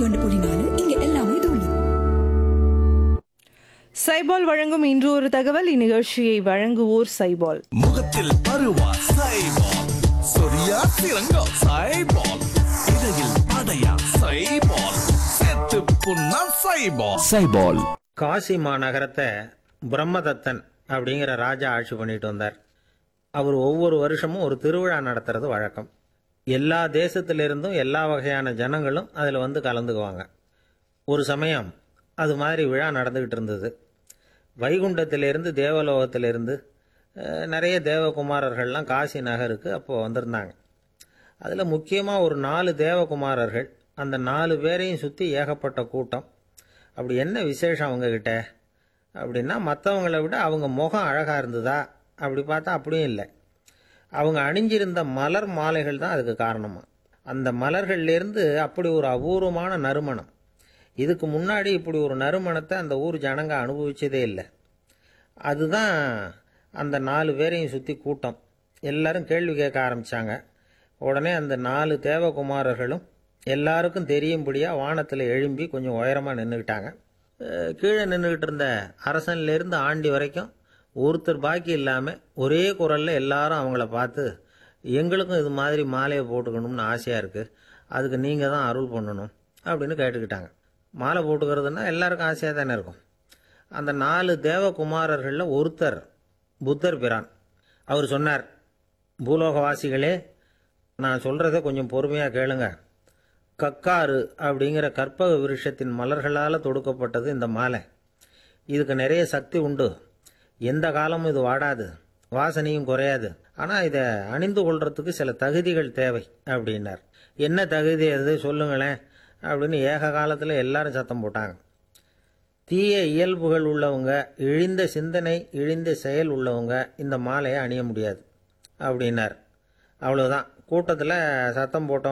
ஒன்று புள்ளி நாலு இங்க எல்லாமே தூளு சைபால் வழங்கும் இன்று ஒரு தகவல் இந்நிகழ்ச்சியை வழங்குவோர் சைபால் முகத்தில் பருவா சைபால் சொரியா சிறங்கா சைபால் இடையில் படையா சைபால் செத்து புண்ணா சைபால் சைபால் காசி மாநகரத்தை பிரம்மதத்தன் அப்படிங்கிற ராஜா ஆட்சி பண்ணிட்டு வந்தார் அவர் ஒவ்வொரு வருஷமும் ஒரு திருவிழா நடத்துறது வழக்கம் எல்லா தேசத்திலிருந்தும் எல்லா வகையான ஜனங்களும் அதில் வந்து கலந்துக்குவாங்க ஒரு சமயம் அது மாதிரி விழா நடந்துக்கிட்டு இருந்தது வைகுண்டத்திலிருந்து தேவலோகத்திலிருந்து அஹ், நிறைய தேவகுமாரர்கள்லாம் காசி நகருக்கு அப்போது வந்திருந்தாங்க அதில் முக்கியமாக ஒரு நாலு தேவகுமாரர்கள் அந்த நாலு பேரையும் சுற்றி ஏகப்பட்ட கூட்டம் அப்படி என்ன விசேஷம் அவங்கக்கிட்ட அப்படின்னா மற்றவங்கள விட அவங்க முகம் அழகாக இருந்ததா அப்படி பார்த்தா அப்படியும் இல்லை அவங்க அணிஞ்சிருந்த மலர் மாலைகள் தான் அதுக்கு காரணமாக அந்த மலர்கள்லேருந்து அப்படி ஒரு அபூர்வமான நறுமணம் இதுக்கு முன்னாடி இப்படி ஒரு நறுமணத்தை அந்த ஊர் ஜனங்க அனுபவிச்சதே இல்லை அதுதான் அந்த நாலு பேரையும் சுற்றி கூட்டம் எல்லாரும் கேள்வி கேட்க ஆரம்பித்தாங்க உடனே அந்த நாலு தேவகுமாரர்களும் எல்லாருக்கும் தெரியும்படியாக வானத்தில் எழும்பி கொஞ்சம் உயரமாக நின்றுக்கிட்டாங்க அஹ் கீழே நின்றுக்கிட்டு இருந்த அரசன்லேருந்து ஆண்டி வரைக்கும் ஒருத்தர் பாக்கி இல்லாமல் ஒரே குரலில் எல்லாரும் அவங்கள பார்த்து எங்களுக்கும் இது மாதிரி மாலையை போட்டுக்கணும்னு ஆசையாக இருக்குது அதுக்கு நீங்கள் தான் அருள் பண்ணணும் அப்படின்னு கேட்டுக்கிட்டாங்க மாலை போட்டுக்கிறதுனா எல்லாருக்கும் ஆசையாக தானே இருக்கும் அந்த நாலு தேவகுமாரர்களில் ஒருத்தர் புத்தர் பிரான் அவர் சொன்னார் பூலோகவாசிகளே நான் சொல்கிறத கொஞ்சம் பொறுமையாக கேளுங்க கக்காரு அப்படிங்கிற கற்பக விருஷத்தின் மலர்களால் தொடுக்கப்பட்டது இந்த மாலை இதுக்கு நிறைய சக்தி உண்டு எந்த காலமும் இது வாடாது வாசனையும் குறையாது ஆனால் இதை அணிந்து கொள்றதுக்கு சில தகுதிகள் தேவை அப்படின்னார் என்ன தகுதி அது சொல்லுங்களேன் அப்படின்னு ஏக காலத்தில் எல்லாரும் சத்தம் போட்டாங்க தீய இயல்புகள் உள்ளவங்க இழிந்த சிந்தனை இழிந்த செயல் உள்ளவங்க இந்த மாலையை அணிய முடியாது அப்படின்னார் அவ்வளோதான் கூட்டத்தில் சத்தம் போட்டவங்க